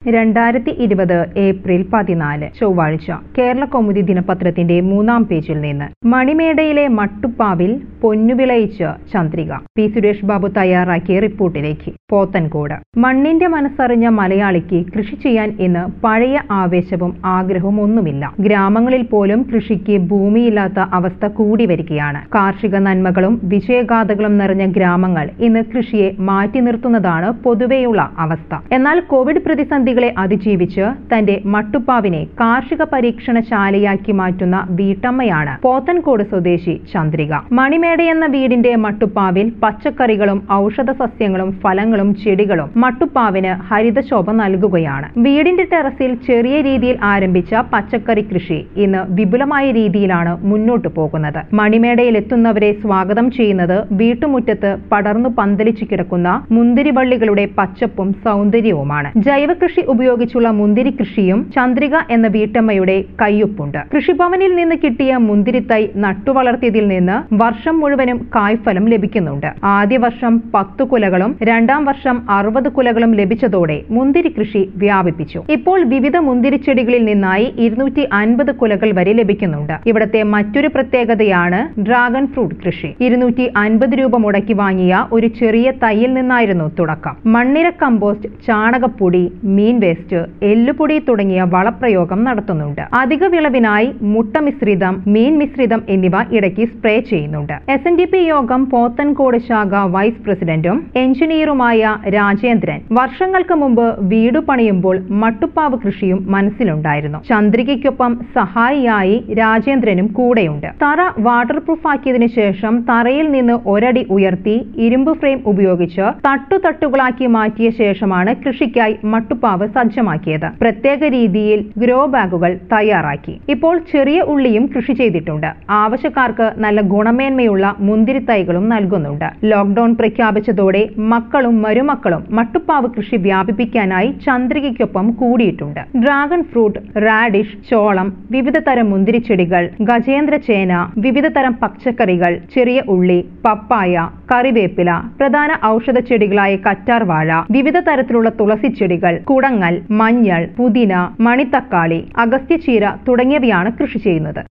രണ്ടായിരത്തി ഇരുപത് ഏപ്രിൽ പതിനാല് ചൊവ്വാഴ്ച കേരള കൗമുദി ദിനപത്രത്തിന്റെ മൂന്നാം പേജിൽ നിന്ന് മണിമേടയിലെ മട്ടുപ്പാവിൽ പൊന്നുവിളയിച്ച് ചന്ദ്രിക പി സുരേഷ് ബാബു തയ്യാറാക്കിയ റിപ്പോർട്ടിലേക്ക് പോത്തൻകോട് മണ്ണിന്റെ മനസ്സറിഞ്ഞ മലയാളിക്ക് കൃഷി ചെയ്യാൻ ഇന്ന് പഴയ ആവേശവും ആഗ്രഹവും ഒന്നുമില്ല ഗ്രാമങ്ങളിൽ പോലും കൃഷിക്ക് ഭൂമിയില്ലാത്ത അവസ്ഥ കൂടി വരികയാണ് കാർഷിക നന്മകളും വിജയഗാഥകളും നിറഞ്ഞ ഗ്രാമങ്ങൾ ഇന്ന് കൃഷിയെ മാറ്റി നിർത്തുന്നതാണ് പൊതുവെയുള്ള അവസ്ഥ എന്നാൽ കോവിഡ് പ്രതിസന്ധികളെ അതിജീവിച്ച് തന്റെ മട്ടുപ്പാവിനെ കാർഷിക പരീക്ഷണശാലയാക്കി മാറ്റുന്ന വീട്ടമ്മയാണ് പോത്തൻകോട് സ്വദേശി ചന്ദ്രിക മണിമേടയെന്ന വീടിന്റെ മട്ടുപ്പാവിൽ പച്ചക്കറികളും ഔഷധ സസ്യങ്ങളും ഫലങ്ങളും ചെടികളും മട്ടുപ്പാവിന് ഹരിതശോഭ നൽകുകയാണ് വീടിന്റെ ടെറസിൽ ചെറിയ രീതിയിൽ ആരംഭിച്ച പച്ചക്കറി കൃഷി ഇന്ന് വിപുലമായ രീതിയിലാണ് മുന്നോട്ടു പോകുന്നത് മണിമേടയിൽ എത്തുന്നവരെ സ്വാഗതം ചെയ്യുന്നത് വീട്ടുമുറ്റത്ത് പടർന്നു പന്തലിച്ചു കിടക്കുന്ന മുന്തിരിവള്ളികളുടെ പച്ചപ്പും സൗന്ദര്യവുമാണ് ജൈവകൃഷി ഉപയോഗിച്ചുള്ള മുന്തിരി കൃഷിയും ചന്ദ്രിക എന്ന വീട്ടമ്മയുടെ കയ്യൊപ്പുണ്ട് കൃഷിഭവനിൽ നിന്ന് കിട്ടിയ മുന്തിരിത്തൈ നട്ടുവളർത്തിയതിൽ നിന്ന് വർഷം മുഴുവനും കായ്ഫലം ലഭിക്കുന്നുണ്ട് ആദ്യ വർഷം പത്തു കുലകളും രണ്ടാം വർഷം അറുപത് കുലകളും ലഭിച്ചതോടെ മുന്തിരി കൃഷി വ്യാപിപ്പിച്ചു ഇപ്പോൾ വിവിധ മുന്തിരിച്ചെടികളിൽ നിന്നായി ഇരുന്നൂറ്റി അൻപത് കുലകൾ വരെ ലഭിക്കുന്നുണ്ട് ഇവിടത്തെ മറ്റൊരു പ്രത്യേകതയാണ് ഡ്രാഗൺ ഫ്രൂട്ട് കൃഷി ഇരുന്നൂറ്റി അൻപത് രൂപ മുടക്കി വാങ്ങിയ ഒരു ചെറിയ തൈയിൽ നിന്നായിരുന്നു തുടക്കം മണ്ണിര കമ്പോസ്റ്റ് ചാണകപ്പൊടി മീൻ വേസ്റ്റ് എല്ലുപൊടി തുടങ്ങിയ വളപ്രയോഗം നടത്തുന്നുണ്ട് അധിക വിളവിനായി മുട്ട മിശ്രിതം മീൻ മിശ്രിതം എന്നിവ ഇടയ്ക്ക് സ്പ്രേ ചെയ്യുന്നുണ്ട് എസ് എൻ ഡി പി യോഗം പോത്തൻകോട് ശാഖ വൈസ് പ്രസിഡന്റും എഞ്ചിനീയറുമായ രാജേന്ദ്രൻ വർഷങ്ങൾക്ക് മുമ്പ് വീടു പണിയുമ്പോൾ മട്ടുപ്പാവ് കൃഷിയും മനസ്സിലുണ്ടായിരുന്നു ചന്ദ്രികയ്ക്കൊപ്പം സഹായിയായി രാജേന്ദ്രനും കൂടെയുണ്ട് തറ വാട്ടർ പ്രൂഫ് ആക്കിയതിനു ശേഷം തറയിൽ നിന്ന് ഒരടി ഉയർത്തി ഇരുമ്പ് ഫ്രെയിം ഉപയോഗിച്ച് തട്ടുതട്ടുകളാക്കി മാറ്റിയ ശേഷമാണ് കൃഷിക്കായി മട്ടുപ്പാവ് സജ്ജമാക്കിയത് പ്രത്യേക രീതിയിൽ ഗ്രോ ബാഗുകൾ തയ്യാറാക്കി ഇപ്പോൾ ചെറിയ ഉള്ളിയും കൃഷി ചെയ്തിട്ടുണ്ട് ആവശ്യക്കാർക്ക് നല്ല ഗുണമേന്മയുള്ള മുന്തിരി തൈകളും നൽകുന്നുണ്ട് ലോക്ഡൌൺ പ്രഖ്യാപിച്ചതോടെ മക്കളും മരുമക്കളും മട്ടുപ്പാവ് കൃഷി വ്യാപിപ്പിക്കാനായി ചന്ദ്രികയ്ക്കൊപ്പം കൂടിയിട്ടുണ്ട് ഡ്രാഗൺ ഫ്രൂട്ട് റാഡിഷ് ചോളം വിവിധ തരം മുന്തിരിച്ചെടികൾ ഗജേന്ദ്ര ചേന വിവിധ തരം പച്ചക്കറികൾ ചെറിയ ഉള്ളി പപ്പായ കറിവേപ്പില പ്രധാന ഔഷധ ചെടികളായ കറ്റാർ വാഴ വിവിധ തരത്തിലുള്ള തുളസി ചെടികൾ കുടങ്ങൽ മഞ്ഞൾ പുതിന മണിത്തക്കാളി അഗസ്ത്യചീര തുടങ്ങിയവയാണ് കൃഷി ചെയ്യുന്നത്